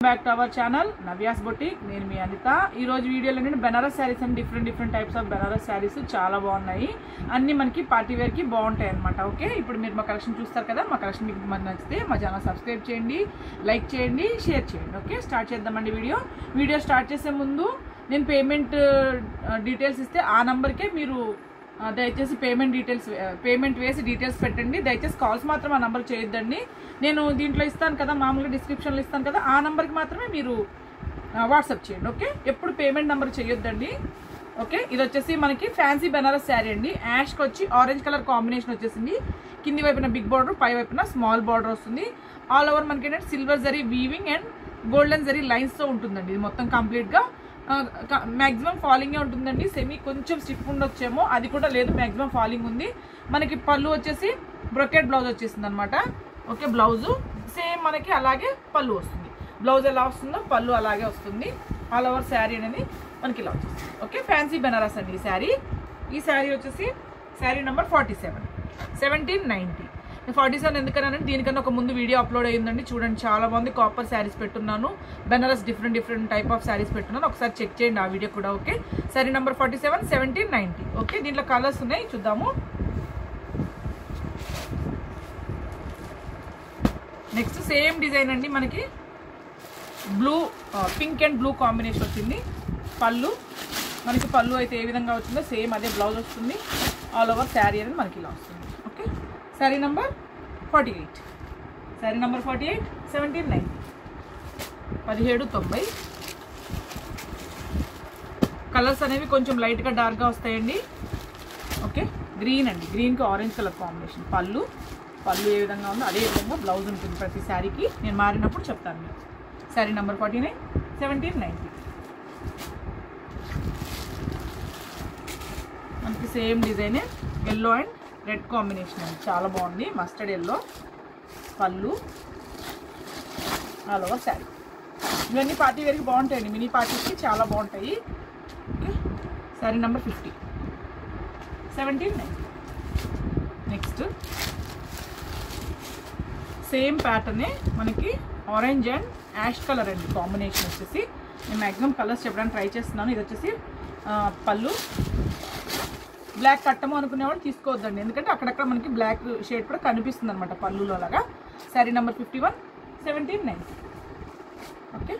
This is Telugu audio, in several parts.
Back to our channel Navya's boutique నేను మీ అనిత ఈ రోజు వీడియోలో నేను Banaras saris and different different types of Banaras saris చాలా బాగున్నాయి అన్ని మనకి పార్టీ వేర్కి బాగుంటాయి అనమాట ఓకే ఇప్పుడు మీరు మా కలెక్షన్ చూస్తారు కదా మా కలెక్షన్ మీకు మనకి నచ్చితే మా ఛానల్ సబ్స్క్రైబ్ చేయండి లైక్ చేయండి షేర్ చేయండి ఓకే స్టార్ట్ చేద్దామండి వీడియో వీడియో స్టార్ట్ చేసే ముందు నేను పేమెంట్ డీటెయిల్స్ ఇస్తే ఆ నెంబర్కే మీరు ఆ, దయచేసి పేమెంట్ డీటెయిల్స్ పేమెంట్ వేసి డీటెయిల్స్ పెట్టండి దయచేసి కాల్స్ మాత్రం ఆ నెంబర్ చేయొద్దండి నేను దీంట్లో ఇస్తాను కదా మామూలుగా డిస్క్రిప్షన్లో ఇస్తాను కదా ఆ నెంబర్కి మాత్రమే మీరు వాట్సాప్ చేయండి ఓకే ఎప్పుడు పేమెంట్ నెంబర్ చేయొద్దండి ఓకే ఇది వచ్చేసి మనకి ఫ్యాన్సీ బెనారస్ శారీ అండి యాష్కి వచ్చి ఆరెంజ్ కలర్ కాంబినేషన్ వచ్చేసింది కింది వైపున బిగ్ బార్డర్ పై వైపున స్మాల్ బార్డర్ వస్తుంది ఆల్ ఓవర్ మనకి ఏంటంటే silver zari weaving and golden zari లైన్స్తో ఉంటుందండి ఇది మొత్తం కంప్లీట్గా మ్యాక్సిమం ఫాలింగే ఉంటుందండి సెమీ కొంచెం స్టిఫ్ ఉండొచ్చేమో అది కూడా లేదు మ్యాక్సిమం ఫాలింగ్ ఉంది మనకి పళ్ళు వచ్చేసి బ్రొకెట్ బ్లౌజ్ వచ్చేసింది అనమాట ఓకే బ్లౌజు సేమ్ మనకి అలాగే పళ్ళు వస్తుంది బ్లౌజ్ ఎలా వస్తుందో పళ్ళు అలాగే వస్తుంది ఆల్ ఓవర్ శారీ అనేది మనకి ఇలా వచ్చేస్తుంది ఓకే ఫ్యాన్సీ బెనారస్ అండి ఈ శారీ ఈ శారీ వచ్చేసి sari number forty seven seventeen ninety forty seven ఎందుకనంటే దీనికన్నా ఒక ముందు వీడియో అప్లోడ్ అయ్యిందండి చూడండి చాలా బాగుంది కాపర్ శారీస్ పెట్టున్నాను Banaras different different type of saris పెట్టున్నాను ఒకసారి చెక్ చేయండి ఆ వీడియో కూడా okay sari number forty seven seventeen ninety okay దీంట్లో కలర్స్ ఉన్నాయి చూద్దాము నెక్స్ట్ సేమ్ డిజైన్ అండి మనకి blue pink and blue combination వచ్చింది పళ్ళు మనకి పళ్ళు అయితే ఏ విధంగా వచ్చిందో సేమ్ అదే బ్లౌజ్ వస్తుంది ఆల్ ఓవర్ శారీ అనేది మనకి ఇలా వస్తుంది okay sari number forty eight sari number forty eight seventeen nine పదిహేడు తొంభై కలర్స్ అనేవి కొంచెం లైట్గా డార్క్గా వస్తాయండి ఓకే గ్రీన్ అండి గ్రీన్కి ఆరెంజ్ కలర్ కాంబినేషన్ పళ్ళు పళ్ళు ఏ విధంగా ఉందో అదే విధంగా బ్లౌజ్ ఉంటుంది ప్రతి శారీకి నేను మారినప్పుడు చెప్తాను మీకు sari number forty nine seventeen ninety మనకి same design yellow and red combination అండి చాలా బాగుంది mustard yellow pallu all over sari ఇవన్నీ పార్టీ వేర్కి బాగుంటాయండి మినీ పార్టీస్కి చాలా బాగుంటాయి okay sari number fifty seventeen nine next same ప్యాటర్నే మనకి ఆరెంజ్ అండ్ యాష్ కలర్ అండి కాంబినేషన్ వచ్చేసి నేను మ్యాక్సిమం కలర్స్ చెప్పడానికి ట్రై చేస్తున్నాను ఇది వచ్చేసి ఆ, పళ్ళు బ్లాక్ కట్టము అనుకునేవాళ్ళు తీసుకోవద్దండి ఎందుకంటే అక్కడక్కడ మనకి బ్లాక్ షేడ్ కూడా కనిపిస్తుంది అనమాట పళ్ళులో అలాగా sari number fifty one seventeen nine okay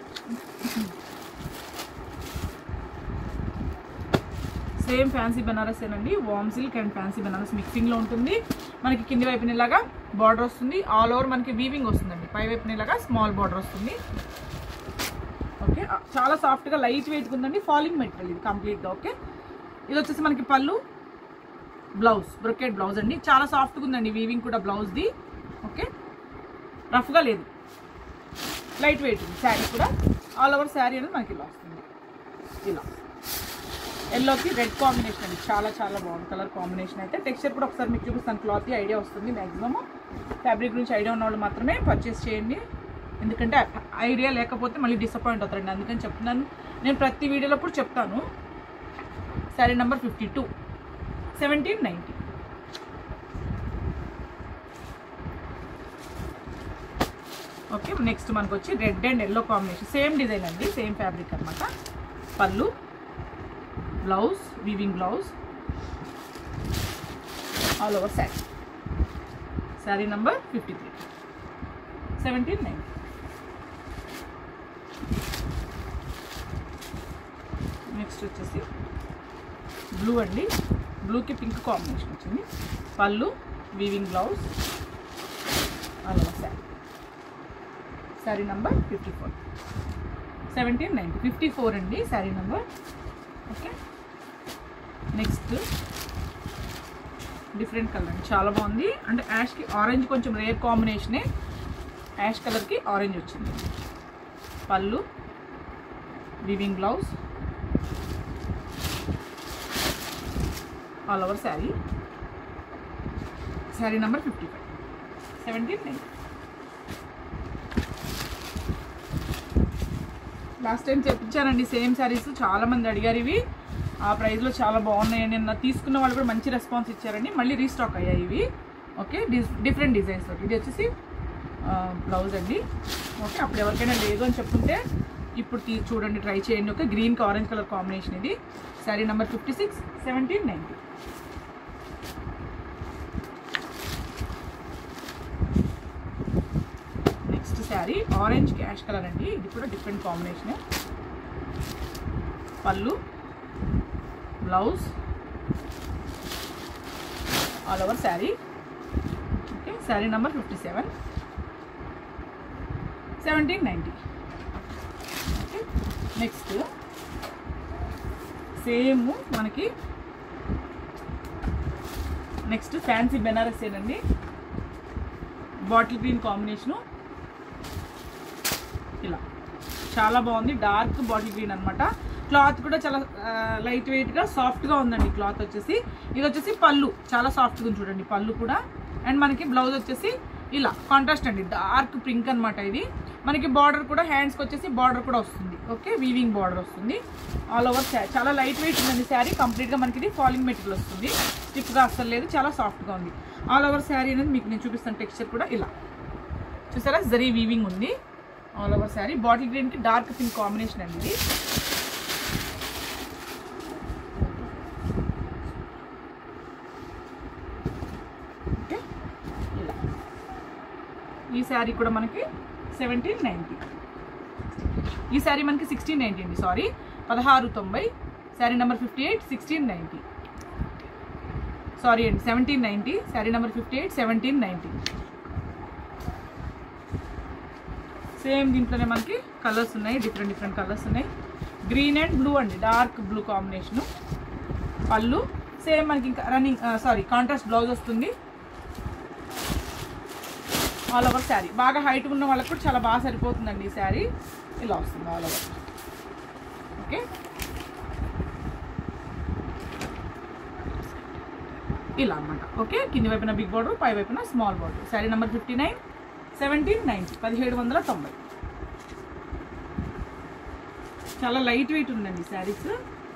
same fancy Banaras ఏనండి వామ్ సిల్క్ అండ్ ఫ్యాన్సీ బెనారస్ మిక్సింగ్లో ఉంటుంది మనకి కింది వైపున ఇలాగా బార్డర్ వస్తుంది ఆల్ ఓవర్ మనకి వీవింగ్ వస్తుందండి పై వైపున ఇలాగా స్మాల్ బార్డర్ వస్తుంది ఓకే ఆ, చాలా సాఫ్ట్గా లైట్ వెయిట్ ఉందండి ఫాలింగ్ మెటీరియల్ ఇది కంప్లీట్గా ఓకే ఇది వచ్చేసి మనకి పళ్ళు బ్లౌజ్ బ్రొకెట్ బ్లౌజ్ అండి చాలా సాఫ్ట్గా ఉందండి వీవింగ్ కూడా బ్లౌజ్ది ఓకే రఫ్గా లేదు లైట్ వెయిట్ ఉంది శారీ కూడా ఆల్ ఓవర్ శారీ అనేది మనకి ఇలా వస్తుంది ఇలా ఎల్లోకి రెడ్ కాంబినేషన్ అండి చాలా చాలా బాగుంది కలర్ కాంబినేషన్ అయితే టెక్స్చర్ కూడా ఒకసారి మీకు చూపిస్తాను క్లాత్ ఐడియా వస్తుంది మ్యాక్సిమమ్ ఫ్యాబ్రిక్ గురించి ఐడియా ఉన్న వాళ్ళు మాత్రమే పర్చేస్ చేయండి ఎందుకంటే ఐడియా లేకపోతే మళ్ళీ డిసప్పాయింట్ అవుతారండి అందుకని చెప్తున్నాను నేను ప్రతి వీడియోలో కూడా చెప్తాను sari number fifty two seventeen ninety okay next మనకు వచ్చి red and yellow combination same design అండి సేమ్ ఫ్యాబ్రిక్ అనమాట pallu blouse weaving blouse all over sari sari number fifty three seventeen nine next వచ్చేసి బ్లూ అండి బ్లూకి పింక్ కాంబినేషన్ వచ్చింది pallu weaving blouse all over sari sari number fifty four seventeen ninety fifty four అండి sari number okay next different colour అండి చాలా బాగుంది అంటే యాష్కి ఆరెంజ్ కొంచెం రేర్ కాంబినేషనే యాష్ కలర్కి ఆరెంజ్ వచ్చింది pallu weaving blouse all over sari sari number fifty five seventeen nine last time చెప్పించానండి సేమ్ శారీస్ చాలా మంది అడిగారు ఇవి ఆ ప్రైస్లో చాలా బాగున్నాయి నిన్న తీసుకున్న వాళ్ళు కూడా మంచి రెస్పాన్స్ ఇచ్చారండి మళ్ళీ రీస్టాక్ అయ్యాయి ఇవి ఓకే డిఫరెంట్ డిజైన్స్ తోటి ఇది వచ్చేసి బ్లౌజ్ అండి ఓకే అప్పుడు ఎవరికైనా లేదు అని చెప్పుంటే ఇప్పుడు తీ చూడండి ట్రై చేయండి ఓకే గ్రీన్కి ఆరెంజ్ కలర్ కాంబినేషన్ ఇది sari number fifty six seventeen ninety next sari orange ash colour అండి ఇది కూడా different combination pallu blouse all over sari okay sari number fifty seven seventeen ninety okay next same మనకి నెక్స్ట్ ఫ్యాన్సీ బెనారస్ ఏనండి బాటిల్ గ్రీన్ కాంబినేషను ఇలా చాలా బాగుంది డార్క్ బాటిల్ గ్రీన్ అనమాట క్లాత్ కూడా చాలా లైట్ వెయిట్గా సాఫ్ట్గా ఉందండి క్లాత్ వచ్చేసి ఇది వచ్చేసి పళ్ళు చాలా సాఫ్ట్గా ఉంది చూడండి పళ్ళు కూడా అండ్ మనకి బ్లౌజ్ వచ్చేసి ఇలా కాంట్రాస్ట్ అండి డార్క్ పింక్ అనమాట ఇది మనకి బార్డర్ కూడా హ్యాండ్స్కి వచ్చేసి బార్డర్ కూడా వస్తుంది ఓకే వీవింగ్ బార్డర్ వస్తుంది ఆల్ ఓవర్ శారీ చాలా లైట్ వెయిట్ ఉందండి శారీ కంప్లీట్గా మనకి ఇది ఫాలింగ్ మెటీరియల్ వస్తుంది స్టిఫ్గా అస్సలు లేదు చాలా సాఫ్ట్గా ఉంది ఆల్ ఓవర్ శారీ అనేది మీకు నేను చూపిస్తాను టెక్స్చర్ కూడా ఇలా చూసారా జరీ వీవింగ్ ఉంది ఆల్ ఓవర్ శారీ బాటిల్ గ్రీన్కి డార్క్ పింక్ కాంబినేషన్ అండి ఇది ఓకే ఇలా ఈ శారీ కూడా మనకి సెవెంటీన్ నైంటీ ఈ శారీ మనకి సిక్స్టీన్ నైంటీ అండి సారీ పదహారు తొంభై sari number fifty eight sixteen ninety sorry అండి seventeen ninety sari number fifty eight seventeen ninety same దీంట్లోనే మనకి కలర్స్ ఉన్నాయి డిఫరెంట్ డిఫరెంట్ కలర్స్ ఉన్నాయి గ్రీన్ అండ్ బ్లూ అండి dark blue combination pallu same మనకి ఇంకా రన్నింగ్ సారీ కాంట్రాస్ట్ బ్లౌజ్ వస్తుంది ఆల్ ఓవర్ శారీ బాగా హైట్ ఉన్న వాళ్ళకి కూడా చాలా బాగా సరిపోతుందండి ఈ శారీ ఇలా వస్తుంది ఆల్ ఓవర్ ఓకే ఇలా అన్నమాట ఓకే కింది వైపున బిగ్ బార్డర్ పై వైపున small border sari number fifty nine seventeen ninety పదిహేడు వందల తొంభై చాలా లైట్ వెయిట్ ఉందండి శారీస్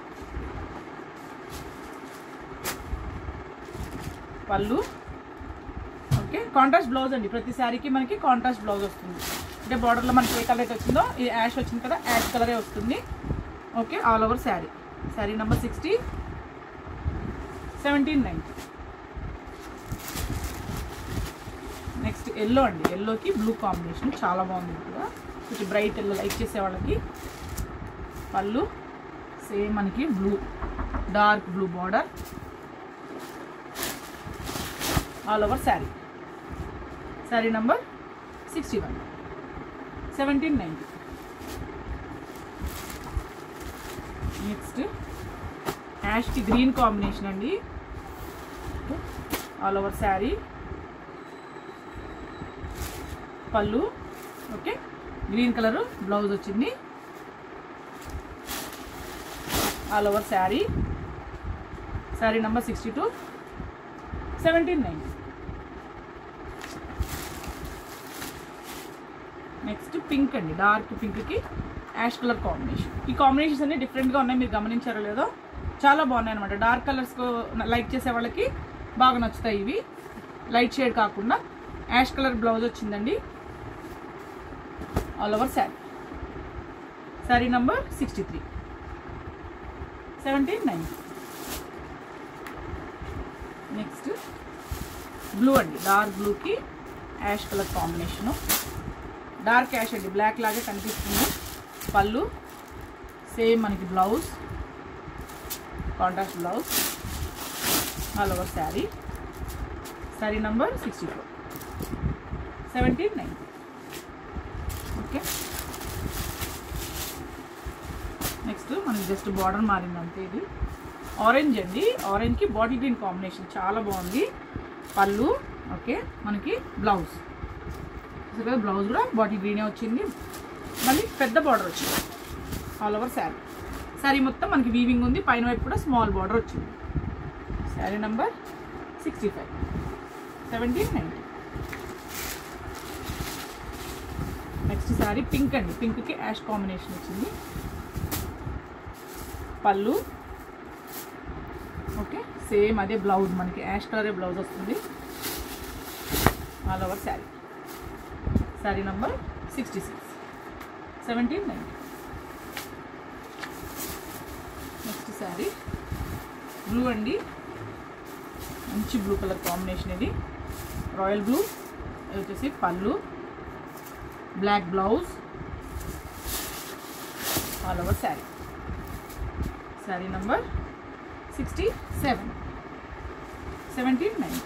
పళ్ళు ఓకే కాంట్రాస్ట్ బ్లౌజ్ అండి ప్రతి శారీకి మనకి కాంట్రాస్ట్ బ్లౌజ్ వస్తుంది అంటే బార్డర్లో మనకి ఏ కలర్ అయితే వచ్చిందో ఇది యాష్ వచ్చింది కదా యాష్ కలరే వస్తుంది okay all over sari sari number sixty seventeen ninety next yellow అండి ఎల్లోకి బ్లూ కాంబినేషన్ చాలా బాగుంది ఇది కూడా కొంచెం బ్రైట్ ఎల్లో లైక్ చేసే వాళ్ళకి పళ్ళు సేమ్ మనకి blue dark blue border all over sari sari number sixty one seventeen ninety next యాష్కి గ్రీన్ కాంబినేషన్ అండి ఆల్ ఓవర్ శారీ పళ్ళు ఓకే గ్రీన్ కలర్ బ్లౌజ్ వచ్చింది all over sari sari number sixty two seventeen nine next pink అండి డార్క్ పింక్కి యాష్ కలర్ కాంబినేషన్ ఈ కాంబినేషన్స్ అన్ని డిఫరెంట్గా ఉన్నాయి మీరు గమనించారో లేదో చాలా బాగున్నాయి అనమాట డార్క్ కలర్స్ లైక్ చేసే వాళ్ళకి బాగా నచ్చుతాయి ఇవి లైట్ షేడ్ కాకుండా యాష్ కలర్ బ్లౌజ్ వచ్చిందండి all over sari sari number sixty three seventeen nine next blue అండి డార్క్ బ్లూకి ash colour combination dark ash అండి బ్లాక్ లాగే కనిపిస్తుంది పళ్ళు సేమ్ మనకి blouse contrast blouse all over sari sari number sixty four seventeen nine okay next మనకి జస్ట్ బార్డర్ మారింది అంతే ఇది ఆరెంజ్ అండి ఆరెంజ్కి బాటిల్ గ్రీన్ కాంబినేషన్ చాలా బాగుంది పళ్ళు ఓకే మనకి బ్లౌజ్ చూసారు కదా బ్లౌజ్ కూడా బాటిల్ గ్రీనే వచ్చింది మళ్ళీ పెద్ద బార్డర్ వచ్చింది ఆల్ ఓవర్ శారీ శారీ మొత్తం మనకి వీవింగ్ ఉంది పైన వైపు కూడా స్మాల్ బార్డర్ వచ్చింది sari number sixty five seventeen ninety next sari pink అండి పింక్కి యాష్ కాంబినేషన్ వచ్చింది పళ్ళు ఓకే సేమ్ అదే బ్లౌజ్ మనకి యాష్ కలరే బ్లౌజ్ వస్తుంది all over sari sari number sixty six seventeen ninety next sari blue అండి మంచి బ్లూ కలర్ కాంబినేషన్ ఇది రాయల్ బ్లూ ఇది వచ్చేసి పళ్ళు black blouse all over sari sari number sixty seven seventeen nine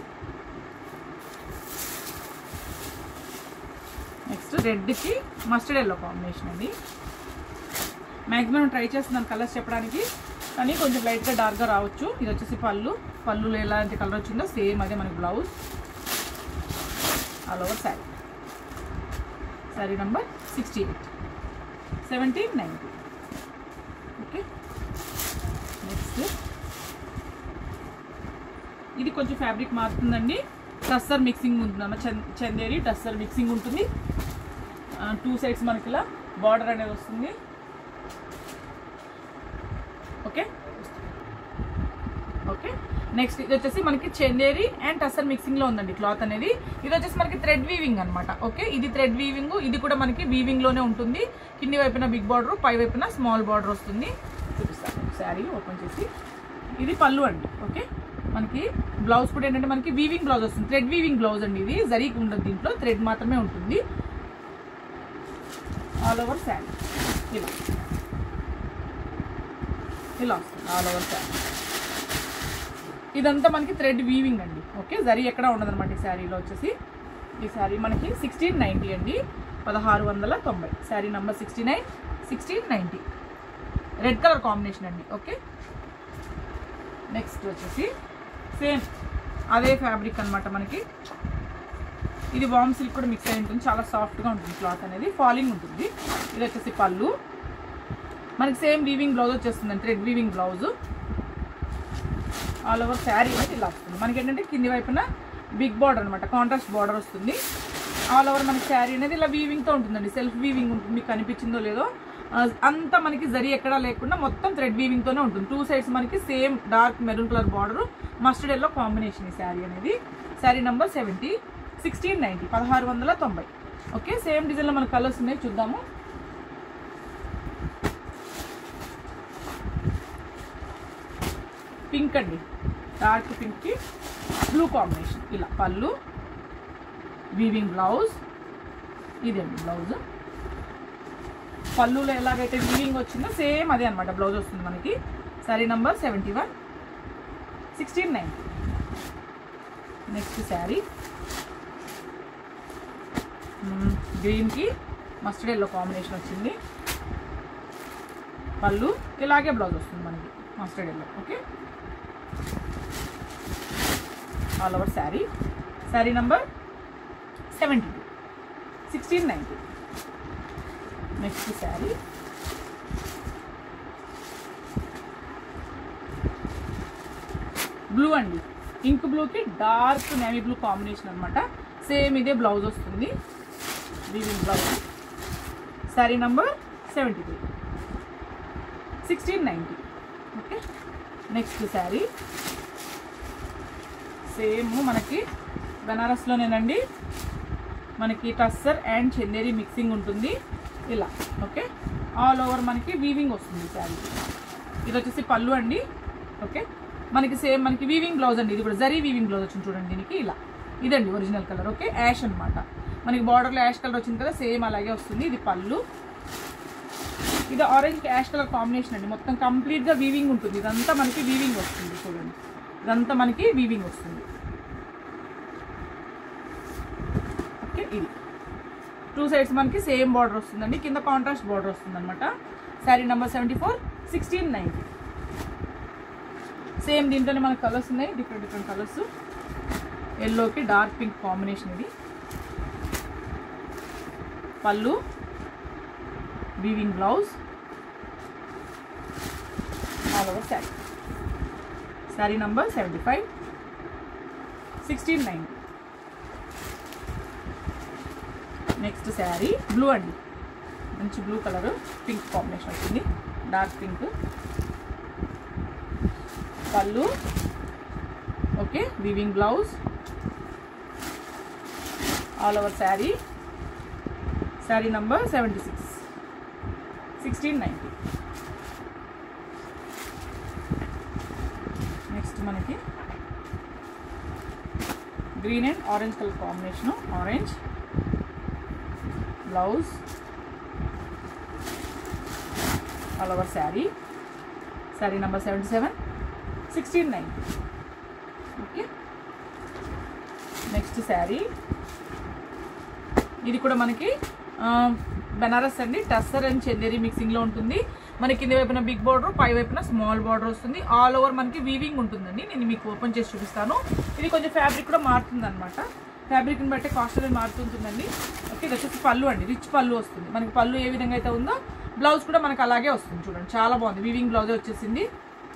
next రెడ్కి మస్టర్డ్ ఎల్లో కాంబినేషన్ అండి మ్యాక్సిమం ట్రై చేస్తున్నాను కలర్స్ చెప్పడానికి కానీ కొంచెం లైట్గా డార్క్గా రావచ్చు ఇది వచ్చేసి పళ్ళు పళ్ళులో ఎలాంటి కలర్ వచ్చిందో సేమ్ అదే మనకి blouse all over sari sari number sixty eight seventeen ninety okay next ఇది కొంచెం ఫ్యాబ్రిక్ మారుతుందండి టస్సర్ మిక్సింగ్ ఉంటుందన్న చం- చందేరి టస్సర్ మిక్సింగ్ ఉంటుంది టూ సైడ్స్ మనకి ఇలా బార్డర్ అనేది వస్తుంది ఓకే ఓకే నెక్స్ట్ ఇది వచ్చేసి మనకి చందేరి అండ్ టసర్ మిక్సింగ్ లో ఉందండి క్లాత్ అనేది ఇది వచ్చేసి మనకి థ్రెడ్ వీవింగ్ అన్నమాట ఓకే ఇది థ్రెడ్ వీవింగ్ ఇది కూడా మనకి వీవింగ్ లోనే ఉంటుంది కింది వైపున బిగ్ బార్డర్ పై వైపున స్మాల్ బార్డర్ వస్తుంది చూపిస్తాను శారీ ఓపెన్ చేసి ఇది పళ్ళు అండి ఓకే మనకి బ్లౌజ్ కూడా ఏంటంటే మనకి వీవింగ్ బ్లౌజ్ వస్తుంది థ్రెడ్ వీవింగ్ బ్లౌజ్ అండి ఇది జరీకి ఉండదు దీంట్లో థ్రెడ్ మాత్రమే ఉంటుంది ఆల్ ఓవర్ శారీ ఇలా ఇలా వస్తుంది ఆల్ ఓవర్ శారీ ఇదంతా మనకి థ్రెడ్ వీవింగ్ అండి ఓకే జరీ ఎక్కడ ఉండదన్నమాట ఈ శారీలో వచ్చేసి ఈ శారీ మనకి సిక్స్టీన్ నైంటీ అండి పదహారు వందల తొంభై sari number sixty nine sixteen ninety red colour combination అండి ఓకే నెక్స్ట్ వచ్చేసి సేమ్ అదే ఫ్యాబ్రిక్ అన్నమాట మనకి ఇది వామ్ సిల్క్ కూడా మిక్స్ అయి ఉంటుంది చాలా సాఫ్ట్గా ఉంటుంది క్లాత్ అనేది ఫాలింగ్ ఉంటుంది ఇది వచ్చేసి పళ్ళు మనకి సేమ్ వీవింగ్ బ్లౌజ్ వచ్చేస్తుంది thread weaving blouse all over sari అనేది ఇలా వస్తుంది మనకి ఏంటంటే కింది వైపున బిగ్ బార్డర్ అనమాట కాంట్రాస్ట్ బార్డర్ వస్తుంది ఆల్ ఓవర్ మనకి శారీ అనేది ఇలా వీవింగ్తో ఉంటుందండి సెల్ఫ్ వీవింగ్ ఉంటుంది మీకు కనిపించిందో లేదో ఆ, అంతా మనకి జరీ ఎక్కడా లేకుండా మొత్తం థ్రెడ్ వీవింగ్తోనే ఉంటుంది టూ సైడ్స్ మనకి same dark maroon colour border mustard yellow combination ఈ శారీ అనేది sari number seventy sixteen ninety పదహారు వందల తొంభై ఓకే సేమ్ డిజైన్లో మన కలర్స్ ఉన్నాయి చూద్దాము పింక్ అండి డార్క్ పింక్కి బ్లూ కాంబినేషన్ ఇలా పళ్ళు వీవింగ్ బ్లౌజ్ ఇదండి బ్లౌజ్ పళ్ళులో ఎలాగైతే వీవింగ్ వచ్చిందో సేమ్ అదే అనమాట బ్లౌజ్ వస్తుంది మనకి sari number seventy one sixteen nine next sari గ్రీన్కి మస్టర్డ్ ఎల్లో కాంబినేషన్ వచ్చింది పళ్ళు ఇలాగే బ్లౌజ్ వస్తుంది మనకి mustard yellow okay all over sari sari number seventy two sixteen ninety next sari blue అండి ఇంక్ బ్లూకి డార్క్ నేవీ బ్లూ కాంబినేషన్ అనమాట సేమ్ ఇదే బ్లౌజ్ వస్తుంది weaving blouse sari number seventy three sixteen ninety okay next sari same మనకి బెనారస్లోనేనండి మనకి టస్సర్ అండ్ చందేరి మిక్సింగ్ ఉంటుంది ఇలా ఓకే ఆల్ ఓవర్ మనకి వీవింగ్ వస్తుంది శారీ ఇది వచ్చేసి పళ్ళు అండి ఓకే మనకి సేమ్ మనకి వీవింగ్ బ్లౌజ్ అండి ఇది కూడా జరీ వీవింగ్ బ్లౌజ్ వచ్చింది చూడండి దీనికి ఇలా ఇదండి ఒరిజినల్ కలర్ ఓకే యాష్ అన్నమాట మనకి బార్డర్లో యాష్ కలర్ వచ్చింది కదా సేమ్ అలాగే వస్తుంది ఇది పళ్ళు ఇది ఆరెంజ్ యాష్ కలర్ కాంబినేషన్ అండి మొత్తం కంప్లీట్గా వీవింగ్ ఉంటుంది ఇదంతా మనకి వీవింగ్ వస్తుంది చూడండి ఇదంతా మనకి వీవింగ్ వస్తుంది ఓకే ఇది టూ సైడ్స్ మనకి సేమ్ బార్డర్ వస్తుందండి కింద కాంట్రాస్ట్ బార్డర్ వస్తుంది అనమాట sari number seventy four sixteen ninety same దీంట్లోనే మనకు కలర్స్ ఉన్నాయి డిఫరెంట్ డిఫరెంట్ కలర్స్ ఎల్లోకి డార్క్ పింక్ కాంబినేషన్ ఇది పళ్ళు weaving blouse all over sari sari number seventy five sixteen nine next sari blue అండి మంచి బ్లూ కలర్ పింక్ కాంబినేషన్ వచ్చింది డార్క్ పింక్ పళ్ళు okay weaving blouse all over sari sari number seventy six sixteen ninety next మనకి green and orange colour combination orange blouse all over sari sari number seventy seven sixteen nine okay next sari ఇది కూడా మనకి ఆ, బెనారస్ అండి టస్సర్ అండ్ చందేరి మిక్సింగ్లో ఉంటుంది మనకి కింద వైపున బిగ్ బార్డర్ పై వైపున స్మాల్ బార్డర్ వస్తుంది ఆల్ ఓవర్ మనకి వీవింగ్ ఉంటుందండి నేను మీకు ఓపెన్ చేసి చూపిస్తాను ఇది కొంచెం ఫ్యాబ్రిక్ కూడా మారుతుంది అనమాట ఫ్యాబ్రిక్ని బట్టి కాస్ట్ అనేది మారుతుంటుందండి ఓకే ఇది వచ్చేసి పళ్ళు అండి రిచ్ పళ్ళు వస్తుంది మనకి పళ్ళు ఏ విధంగా అయితే ఉందో బ్లౌజ్ కూడా మనకి అలాగే వస్తుంది చూడండి చాలా బాగుంది వీవింగ్ బ్లౌజే వచ్చేసింది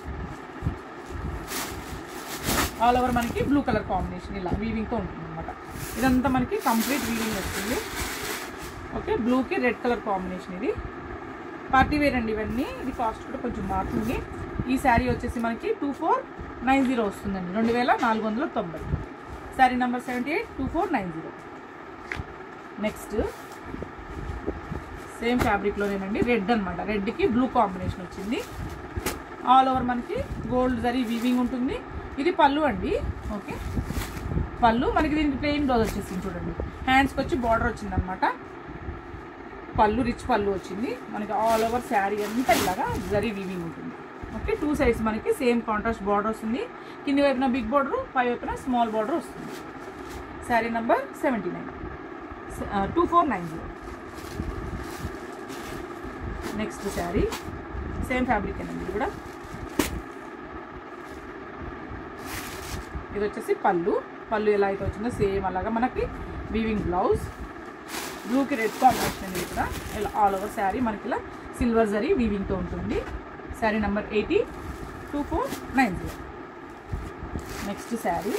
ఆల్ ఓవర్ మనకి బ్లూ కలర్ కాంబినేషన్ ఇలా వీవింగ్తో ఉంటుంది అనమాట ఇదంతా మనకి కంప్లీట్ వీవింగ్ వస్తుంది ఓకే బ్లూకి రెడ్ కలర్ కాంబినేషన్ ఇది పార్టీ వేర్ అండి ఇవన్నీ ఇది కాస్ట్ కూడా కొంచెం మారుతుంది ఈ శారీ వచ్చేసి మనకి టూ ఫోర్ నైన్ జీరో వస్తుందండి రెండు వేల నాలుగు వందల తొంభై sari number seventy eight two four nine zero next same ఫ్యాబ్రిక్లోనేనండి రెడ్ అనమాట రెడ్కి బ్లూ కాంబినేషన్ వచ్చింది ఆల్ ఓవర్ మనకి గోల్డ్ జరీ వీవింగ్ ఉంటుంది ఇది పళ్ళు అండి ఓకే పళ్ళు మనకి దీనికి ప్లెయిన్ బ్లౌజ్ వచ్చేసింది చూడండి హ్యాండ్స్కి వచ్చి బార్డర్ వచ్చిందనమాట పళ్ళు రిచ్ పళ్ళు వచ్చింది మనకి ఆల్ ఓవర్ శారీ అంతా ఇలాగా జరీ వీవింగ్ ఉంటుంది ఓకే టూ సైడ్స్ మనకి సేమ్ కాంట్రాస్ట్ బార్డర్ వస్తుంది కింది వైపున బిగ్ బార్డర్ పై వైపున స్మాల్ బార్డర్ వస్తుంది sari number seventy nine two four nine zero next sari same fabric అండి ఇది కూడా ఇది వచ్చేసి పళ్ళు పళ్ళు ఎలా అయితే వచ్చిందో సేమ్ అలాగా మనకి వీవింగ్ బ్లౌజ్ బ్లూకి రెడ్ కాంబినేషన్ ఇది కూడా ఇలా ఆల్ ఓవర్ శారీ మనకి ఇలా సిల్వర్ జరీ వీవింగ్తో ఉంటుంది sari number eighty two four nine zero next sari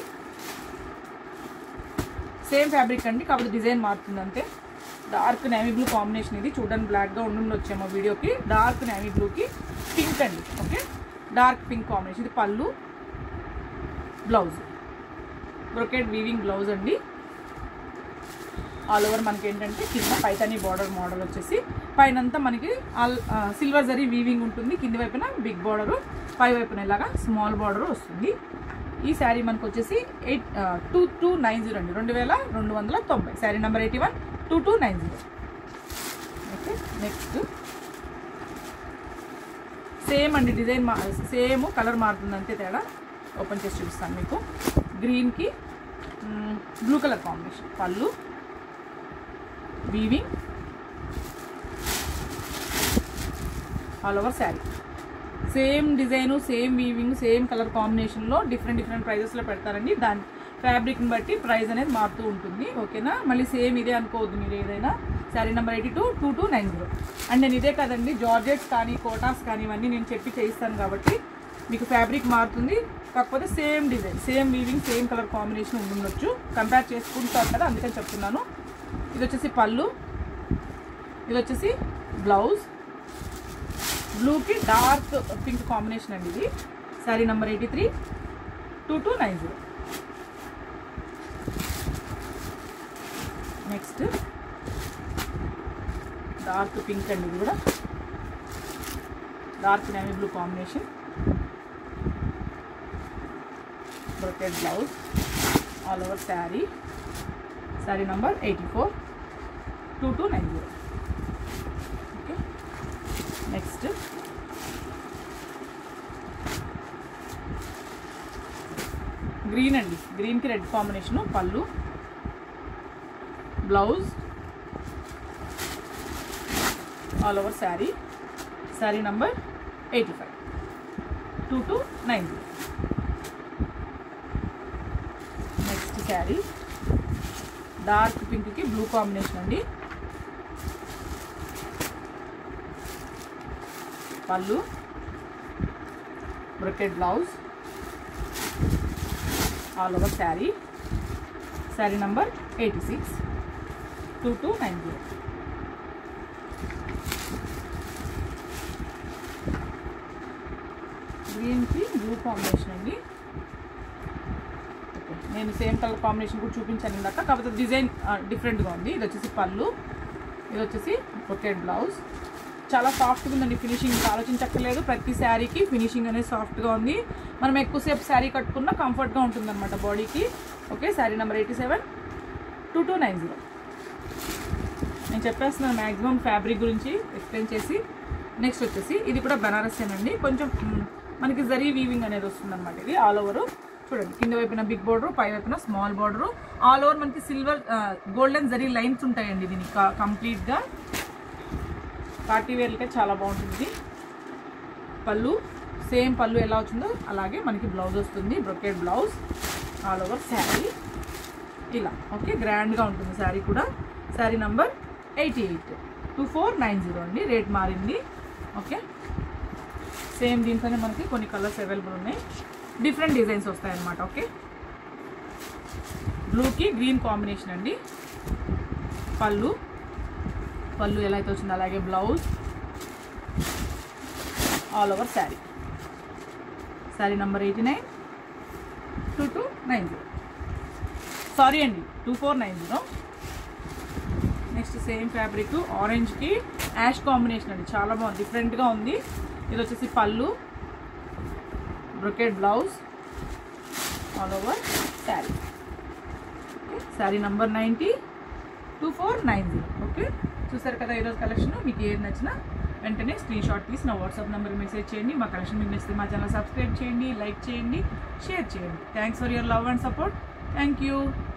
same fabric అండి కాకపోతే డిజైన్ మారుతుంది అంతే డార్క్ నేవీ బ్లూ కాంబినేషన్ ఇది చూడడానికి బ్లాక్గా ఉండి వచ్చేమో వీడియోకి డార్క్ నేవీ బ్లూకి పింక్ అండి ఓకే డార్క్ పింక్ కాంబినేషన్ ఇది పళ్ళు బ్లౌజ్ బ్రొకెట్ వీవింగ్ బ్లౌజ్ అండి ఆల్ ఓవర్ మనకి ఏంటంటే కింద పైతాని బార్డర్ మోడల్ వచ్చేసి పైనంతా మనకి ఆల్ సిల్వర్ జరీ వీవింగ్ ఉంటుంది కింది వైపున బిగ్ బార్డరు పై వైపున ఇలాగా స్మాల్ బార్డర్ వస్తుంది ఈ శారీ మనకు వచ్చేసి eight two two nine zero అండి రెండు వేల రెండు వందల తొంభై sari number eighty one two two nine zero okay next same అండి డిజైన్ మా సేమ్ కలర్ మారుతుంది అంతే తేడా ఓపెన్ చేసి చూపిస్తాను మీకు గ్రీన్కి బ్లూ కలర్ కాంబినేషన్ పళ్ళు weaving all over sari same design same weaving same colour కాంబినేషన్లో డిఫరెంట్ డిఫరెంట్ ప్రైజెస్లో పెడతారండి దాని ఫ్యాబ్రిక్ని బట్టి ప్రైస్ అనేది మారుతూ ఉంటుంది ఓకేనా మళ్ళీ సేమ్ ఇదే అనుకోవద్దు మీరు ఏదైనా sari number eighty two two two nine zero and నేను ఇదే కదండి జార్జెట్స్ కానీ కోటాస్ కానీ ఇవన్నీ నేను చెప్పి చేయిస్తాను కాబట్టి మీకు ఫ్యాబ్రిక్ మారుతుంది కాకపోతే same design same weaving same colour combination ఉండొచ్చు కంపేర్ చేసుకుంటారు కదా అందుకని చెప్తున్నాను ఇది వచ్చేసి పళ్ళు ఇది వచ్చేసి బ్లౌజ్ బ్లూకి డార్క్ పింక్ కాంబినేషన్ అండి ఇది sari number eighty three two two nine zero next dark pink అండి ఇది కూడా dark navy blue combination brocade blouse all over sari sari number eighty four two two nine zero okay next green అండి గ్రీన్కి రెడ్ కాంబినేషను పళ్ళు blouse all over sari sari number eighty five two two nine zero next sari dark పింక్కి బ్లూ కాంబినేషన్ అండి పళ్ళు brocade blouse all over sari sari number eighty six two two nine zero గ్రీన్కి బ్లూ కాంబినేషన్ అండి ఓకే నేను సేమ్ కలర్ కాంబినేషన్ కూడా చూపించాను ఇందాక కాకపోతే డిజైన్ డిఫరెంట్గా ఉంది ఇది వచ్చేసి పళ్ళు ఇది వచ్చేసి బ్రొకెట్ బ్లౌజ్ చాలా సాఫ్ట్గా ఉందండి ఫినిషింగ్ ఇంకా ఆలోచించక్కర్లేదు ప్రతి శారీకి ఫినిషింగ్ అనేది సాఫ్ట్గా ఉంది మనం ఎక్కువసేపు శారీ కట్టుకున్నా కంఫర్ట్గా ఉంటుంది అనమాట బాడీకి okay sari number eighty seven two two nine zero నేను చెప్పేస్తున్నాను మ్యాక్సిమం ఫ్యాబ్రిక్ గురించి ఎక్స్ప్లెయిన్ చేసి నెక్స్ట్ వచ్చేసి ఇది కూడా బెనారస్ అండి కొంచెం మ్, మనకి జరీ వీవింగ్ అనేది వస్తుంది అనమాట ఇది ఆల్ ఓవర్ చూడండి కింద వైపున బిగ్ బోర్డర్ పై వైపున స్మాల్ బోర్డర్ ఆల్ ఓవర్ మనకి సిల్వర్ గోల్డెన్ జరీ లైన్స్ ఉంటాయండి దీనికి కంప్లీట్గా పార్టీ వేర్లకే చాలా బాగుంటుంది ఇది. పళ్ళు సేమ్ పళ్ళు ఎలా వచ్చిందో అలాగే మనకి బ్లౌజ్ వస్తుంది brocade blouse all over sari ఇలా ఓకే గ్రాండ్గా ఉంటుంది శారీ కూడా sari number eighty eight two four nine zero అండి రేట్ మారింది ఓకే సేమ్ దీంట్లోనే మనకి కొన్ని కలర్స్ అవైలబుల్ ఉన్నాయి డిఫరెంట్ డిజైన్స్ వస్తాయన్నమాట ఓకే బ్లూకి గ్రీన్ కాంబినేషన్ అండి పళ్ళు పళ్ళు ఎలా అయితే వచ్చిందో అలాగే blouse all over sari sari number eighty nine two two nine zero sorry అండి two four nine zero next same fabric ఆరెంజ్కి ash combination అండి చాలా బాగుంది డిఫరెంట్గా ఉంది ఇది వచ్చేసి పళ్ళు brocade blouse all over sari sari number ninety two four nine zero okay చూసారు కదా ఈరోజు కలెక్షన్ మీకు ఏది నచ్చినా వెంటనే స్క్రీన్ షాట్ తీసి నా వాట్సాప్ నెంబర్ మెసేజ్ చేయండి మా కలెక్షన్ మీకు నచ్చితే మా ఛానల్ సబ్స్క్రైబ్ చేయండి లైక్ చేయండి షేర్ చేయండి thanks for your love and support thank you